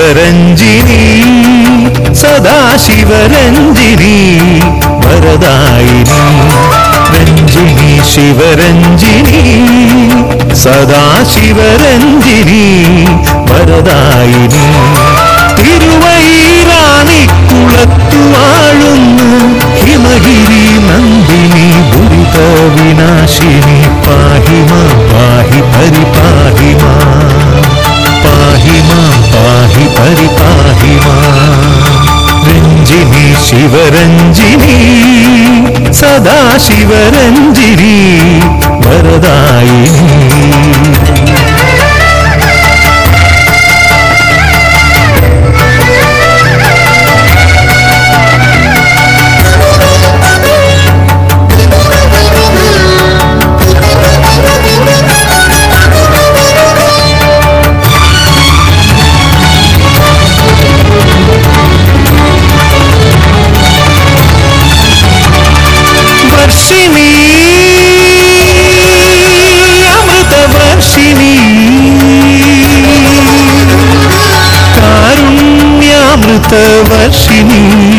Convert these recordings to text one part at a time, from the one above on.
ശിവരഞ്ജിനി സദാശിവരഞ്ജിനി വരദായിനി രഞ്ജിനി ശിവരഞ്ജിനി സദാശിവരഞ്ജിനി വരദായിനി തിരുവൈരാണിക്കുളത്തു വാഴുന്നു ഹിമഗിരി നന്ദിനി ദുരിത വിനാശിനി പാഹിമ പാഹി പരിപാഹിമ പാഹിമ പാഹി പരിപാഹിമ രഞ്ജിനി ശിവരഞ്ജിനി സദാശിവരഞ്ജിനി വരദായിനി വർഷിണി അമൃതവർഷിണി കാരുണ്യാമൃതവർഷിണി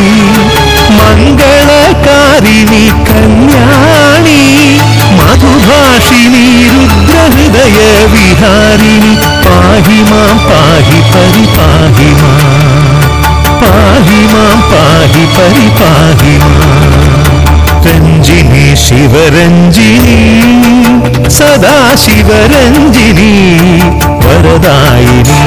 മംഗളകാരിണി കല്യാണി മധുഭാഷിണി രുദ്രഹൃദയ വിഹാരിണി പാഹി മാം പാഹി പരിപാഹി മാം പാഹി മാം പാഹി പരിപാഹി മാം രഞ്ജിനി ശിവരഞ്ജിനി സദാശിവരഞ്ജിനി വരദായിനി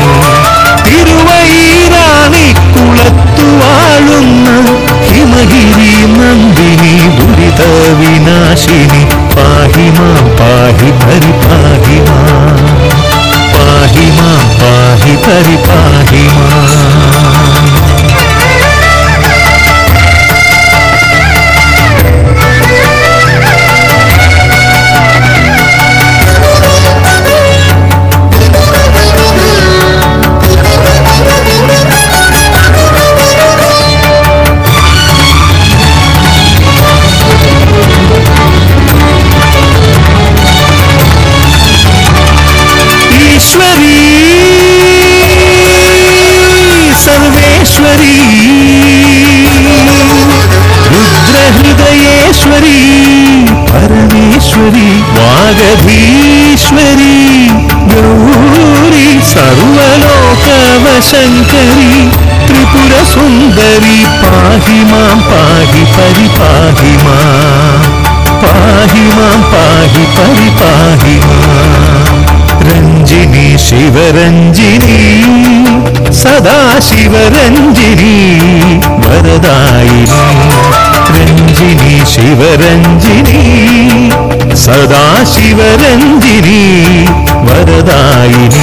തിരുവൈരാണിക്കുളത്തു വാഴുന്ന ഹിമഗിരി നന്ദിനി ദുരിത വിനാശിനി പാഹിമാ പാഹി പരിപാഹിമാ പാഹിമാ പാഹി പരിപാഹിമാ ഈശ്വരി സർവേശ്വരി രുദ്രഹൃദയേശ്വരി പരമേശ്വരി വാഗധീശ്വരി ഗൗരി സർവലോകവശങ്കരി ത്രിപുര സുന്ദരി പാഹി മാം പാഹി പരിപാഹി മാം പാഹി മാം പാഹി പരിപാഹി മാം രഞ്ജിനി ശിവരഞ്ജിനി സദാശിവരഞ്ജിനി വരദായിനി രഞ്ജിനി ശിവരഞ്ജിനി സദാശിവരഞ്ജിനി വരദായിനി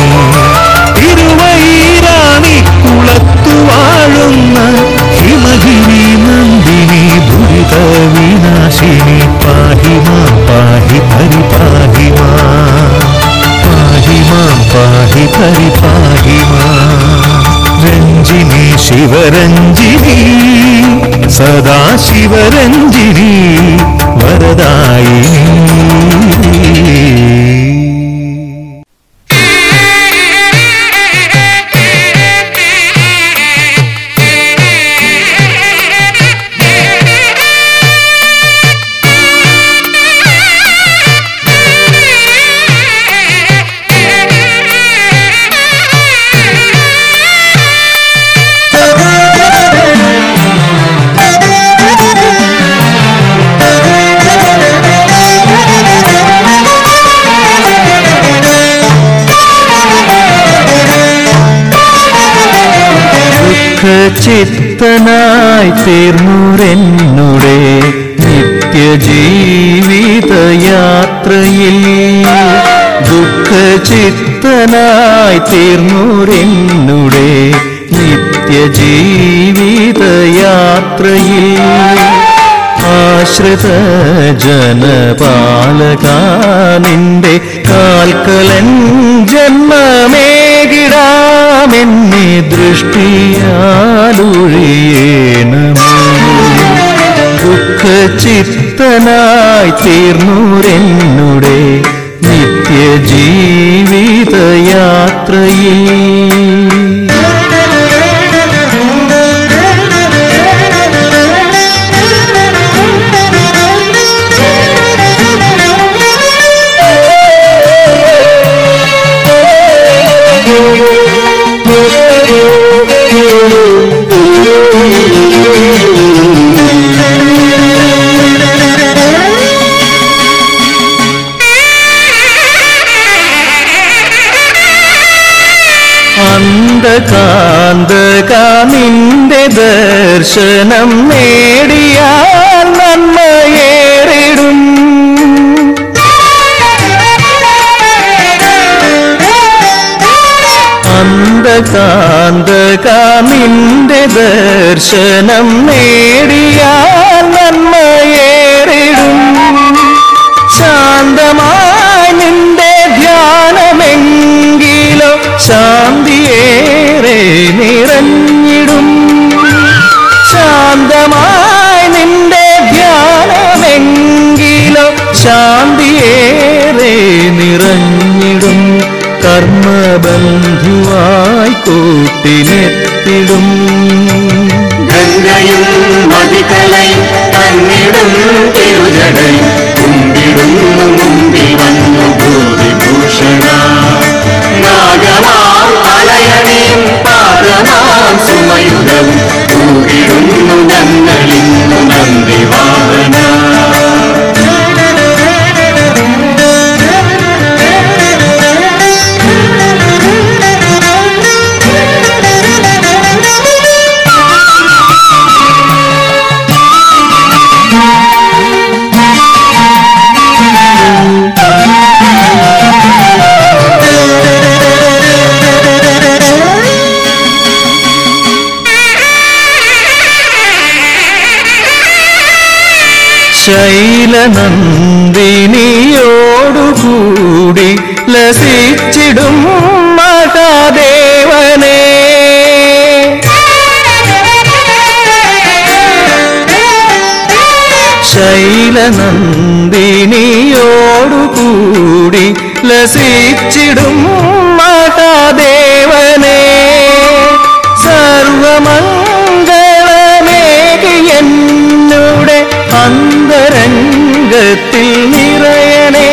തിരുവൈരാണിക്കുളത്തു വാഴുന്ന ഹിമഗിരി നന്ദിനി ദുരിത വിനാശിനി പാഹിമാ പാഹി പരിപാഹിമാ പാഹി മാം പാഹി പരിപാഹി മാം രഞ്ജിനി ശിവരഞ്ജിനി സദാശിവരഞ്ജിനി വരദായിനി ചിത്തനായി തീർന്നൂരെന്നുടെ നിത്യജീവിതയാത്രയിൽ ദുഃഖചിത്തനായി തീർന്നൂരെന്നുടെ നിത്യജീവിതയാത്രയിൽ ആശ്രിത ജനപാലകാനിന്റെ കാൽക്കലൻ ജന്മമേകിടാമെന്നെ ദൃഷ്ടിയാലൊഴിയേണമേ ദുഃഖചിത്തനായി തീർന്നൂരെന്നുടെ നിത്യജീവിതയാത്രയിൽ അന്ധകാന്തക നിന്റെ ദർശനം നേടിയാൽ നന്മയേറിടും അന്ധകാന്തക നിന്റെ ദർശനം നേടിയാൽ നന്മയേറിടും ശാന്തമായി നിന്റെ ധ്യാനമെങ്കിലോ ശാന്തിയേറെ നിറഞ്ഞിടും ശാന്തമായി നിന്റെ ധ്യാനമെങ്കിലോ ശാന്തിയേറെ നിറഞ്ഞിടും കർമ്മബന്ധുവായി കൂട്ടിനെത്തിടും ഗംഗയും മതികലയും തന്നിടും തിരുജടയും കുമ്പിടുന്നു മുമ്പിൽ വന്നു ഭൂതിഭൂഷണ നാഗമാം അലയണിയും പാദമാം സുമയുധവും കൂടിടുന്നു ഞങ്ങളിന്നു നന്ദിവാഹന ശൈലനന്ദിനിയോടുകൂടി ലസിച്ചിടും മഹാദേവനെ ശൈലനന്ദിനിയോടുകൂടി ലസിച്ചിടും മഹാദേവനെ സർവമംഗളമേകി എന്നുടെ അന്തരംഗത്തിൽ നിറയണേ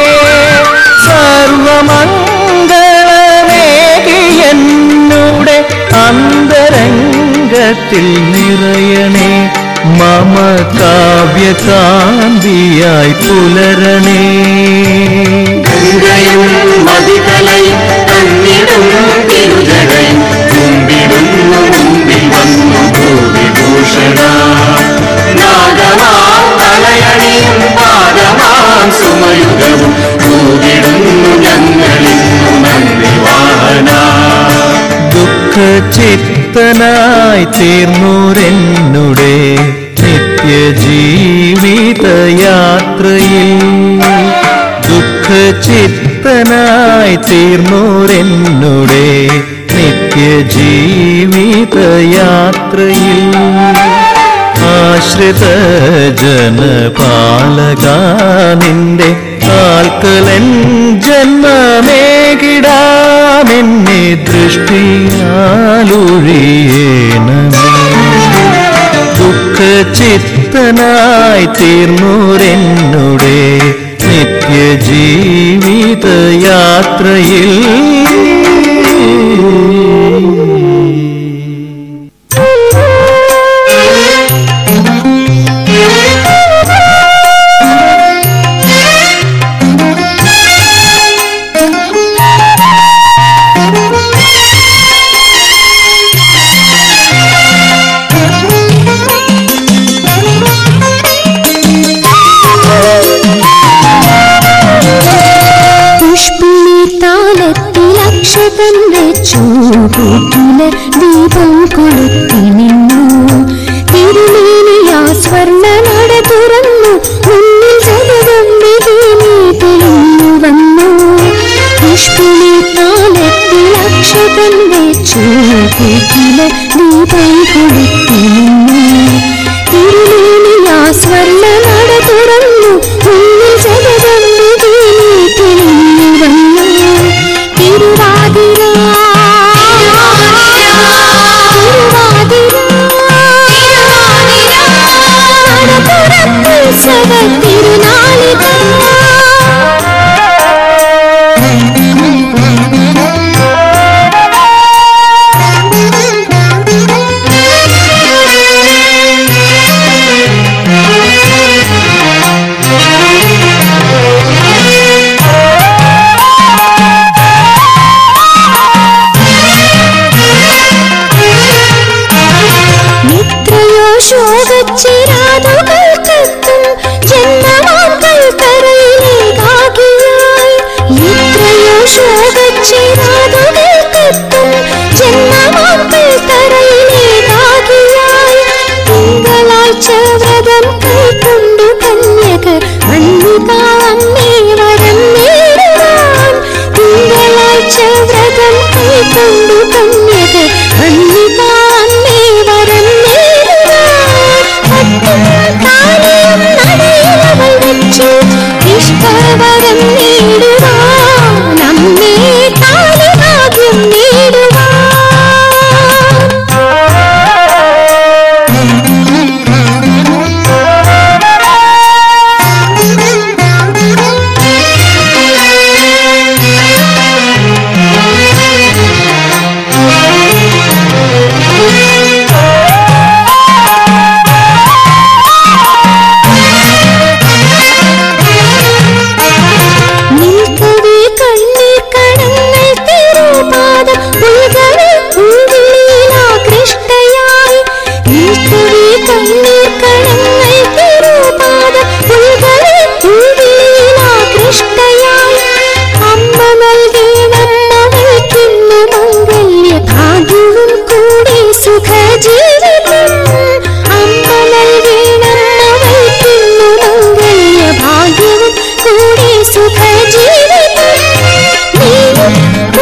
സർവമംഗളമേകി എന്നുടെ അന്തരംഗത്തിൽ നിറയണേ മമ കാവ്യകാന്തിയായി പുലരണേ ഗംഗയും മതികലയും തന്നിടും തിരുജടയും കുമ്പിടുന്നു മുമ്പിൽ വന്നു ഭൂവിഭൂഷണ നാഗമാം തലയണിയും പാദമാം സുമയുഗവും കൂടിടുന്നു ഞങ്ങളിന്നു നന്ദിവാഹന ദുഃഖചിത്തനായി തീർന്നൂരെന്നുടെ നിത്യജീവിതയാത്രയിൽ ദുഃഖചിത്തനായി തീർന്നൂരെന്നുടെ നിത്യജീവിതയാത്രയിൽ ആശ്രിത ജനപാലക നിന്റെ കാൽക്കലൻ ജന്മമേകിടാമെന്നെ ദൃഷ്ടിയാലൊഴിയേണമേ ദുഃഖചിത്തനായി തീർന്നൂരെന്നുടെ നിത്യജീവിതയാത്രയിൽ പുഷ്പിണി താലത്തിലക്ഷതൻ വെച്ചു കൂട്ടില ദീപം കൊളുത്തി നിന്നു തിരുമേനിയാ സ്വർണ്ണ നട തുറന്നു മുന്നിൽ ജഗദംബികെ നീ തെളിഞ്ഞു വന്നു പുഷ്പിണി താലത്തിലക്ഷതൻ വെച്ചു കൂട്ടില ദീപം കൊളുത്തി നിന്നു തിരുമേനിയാ സ്വർണ്ണ നട തുറന്നു മുന്നിൽ ജഗദംബികെ നീ തെളിഞ്ഞു വന്നു തിരുവാതിര തിരുനാളിത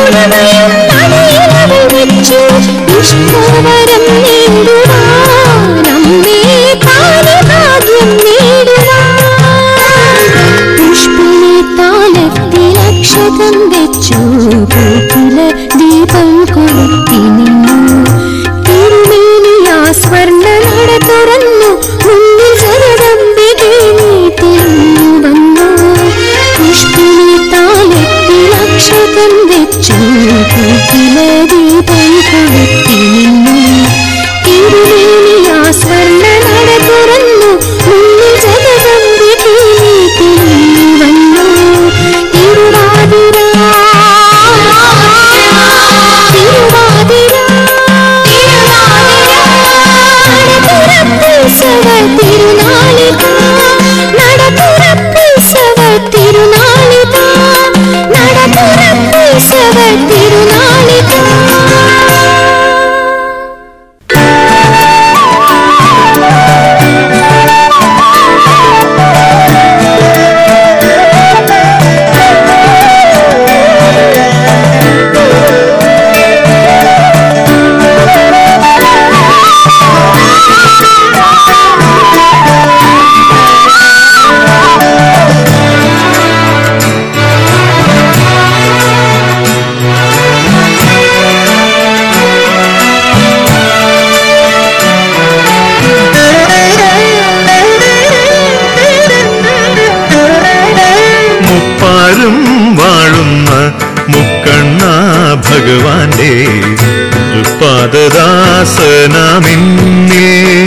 ഉണമയും മലയിലവൾ വെച്ചു ഇഷ്ടവരം നേടുവാൻ നമ്മെ താനെ ഭാഗ്യം നേടുവാൻ പുഷ്പിനെ താലത്തിൽ അക്ഷതം വെച്ചു പൂക്കില ദീപം കൊളുത്തി നിന്നു തിരുമേനിയാ സ്വർണ്ണ നട തുറന്നു മുന്നിൽ ജഗദംബികെ നീ തെളിഞ്ഞു വന്നു പുഷ്പിനെ താലത്തിൽ അക്ഷതം വെച്ചു പൂക്കില ദീപം കൊളുത്തി നിന്നു തിരുമേനിയാ സ്വർണ്ണ നട തുറന്നു മുന്നിൽ ജഗദംബികെ നീ തെളിഞ്ഞു വന്നു തിരുവാതിര തിരുവാതിര നടതുറപ്പുത്സവ തിരുനാളിത നടതുറപ്പുത്സവ തിരുനാളിത നടതുറപ്പുത്സവ തിരുനാളിത മുപ്പാരും വാഴുന്ന മുക്കണ്ണ ഭഗവാന്റെ പാദദാസനാമിന്നേ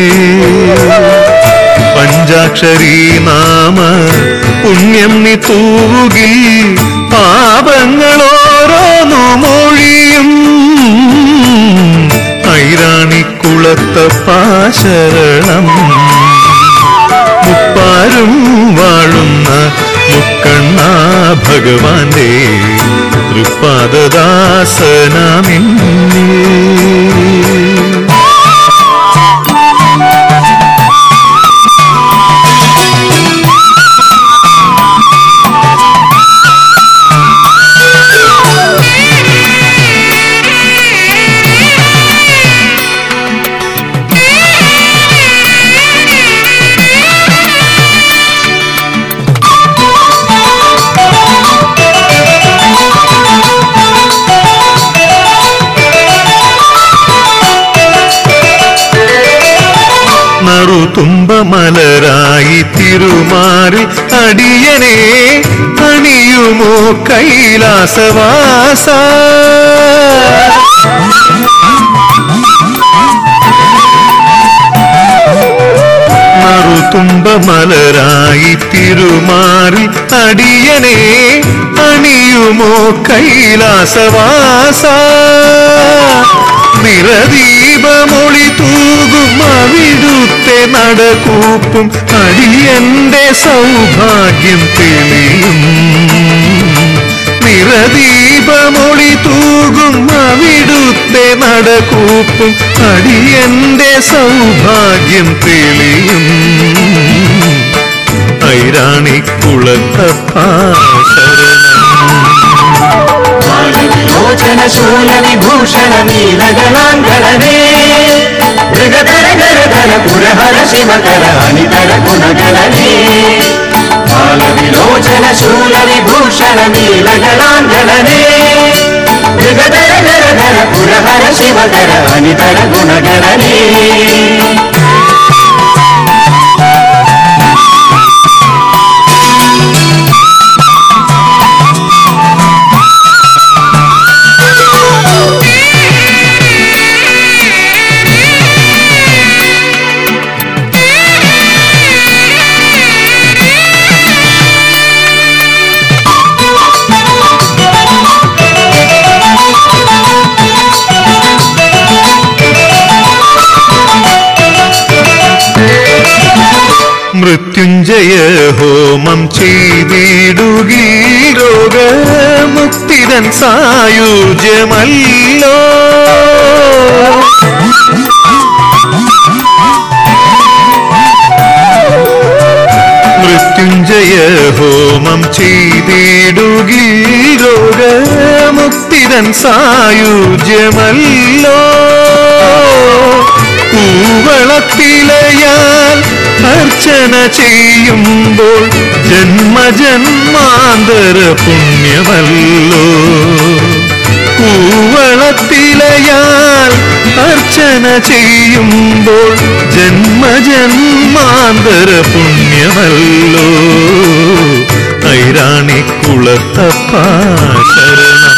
പഞ്ചാക്ഷരി നാമ പുണ്യം നി തൂകിൽ പാപങ്ങളോരോന്നു മൊഴിയും ഐരാണിക്കുളത്തപ്പാശരണം മുപ്പാരും വാഴുന്ന മുക്കണ്ണ ഭഗവാന്റെ തൃപ്പാദദാസനാമിന്നേ നറുതുമ്പമലരായി തിരുമാറി അടിയനെ അണിയുമോ കൈലാസവാസ നറുതുമ്പമലരായി തിരുമാറി അടിയനെ അണിയുമോ കൈലാസവാസ നിറദീപമൊളി തൂകും അവിടുത്തെ നടകൂപ്പും അടിയന്റെ സൗഭാഗ്യം തെളിയും നിറദീപമൊളി തൂകും അവിടുത്തെ നടകൂപ്പും അടിയന്റെ സൗഭാഗ്യം തെളിയും ഐരാണിക്കുളത്തപ്പാശരണം ലോചന ശൂല വിഭൂഷണ നീലഗണാങ്കണനേ മൃഗധര ഗരധര പുരഹര ശിവകര അനിതര ഗുണഗണനേ ബാലവിലോചന ശൂല വിഭൂഷണ നീലഗണാങ്കണനേ മൃഗധര ഗരധര പുരഹര ശിവകര അനിതര ഗുണഗണനേ മൃത്യുഞ്ജയ ഹോമം ചെയ്തിടുകി രോഗമുക്തിതൻ സായുജ്യമല്ലോ മൃത്യുഞ്ജയ ഹോമം ചെയ്തിടുകിൽ രോഗമുക്തിതൻ സായുജ്യമല്ലോ കൂവളത്തിലയാൽ അർച്ചന ചെയ്യുമ്പോൾ ജന്മജന്മാന്തര പുണ്യമല്ലോ കൂവളത്തിലയാൽ അർച്ചന ചെയ്യുമ്പോൾ ജന്മജന്മാന്തര പുണ്യമല്ലോ ഐരാണിക്കുളത്തപ്പ ശരണം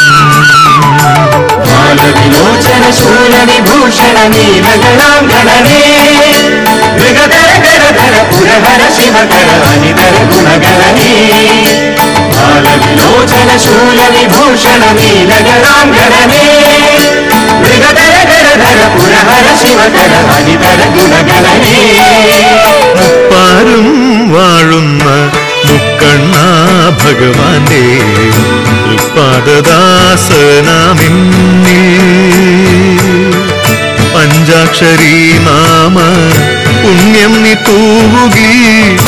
ബാലവിലോചന ശൂലവിഭൂഷണ നീലകളാങ്കണനേ മൃഗധര ഗരധര പുരഹര ശിവകര അനിതര ഗുണഗണനേ ബാലവിലോചന ശൂലവിഭൂഷണ നീലകളാങ്കണനേ മൃഗധര ഗരധര പുരഹര ശിവകര അനിതര ഗുണഗണനേ പാരും വാഴുന്ന മുക്കണ്ണ ഭഗവാന്റെ തൃപ്പാദദാസനാമിന്നിൽ പഞ്ചാക്ഷരി നാമ പുണ്യം നീ തൂവുകി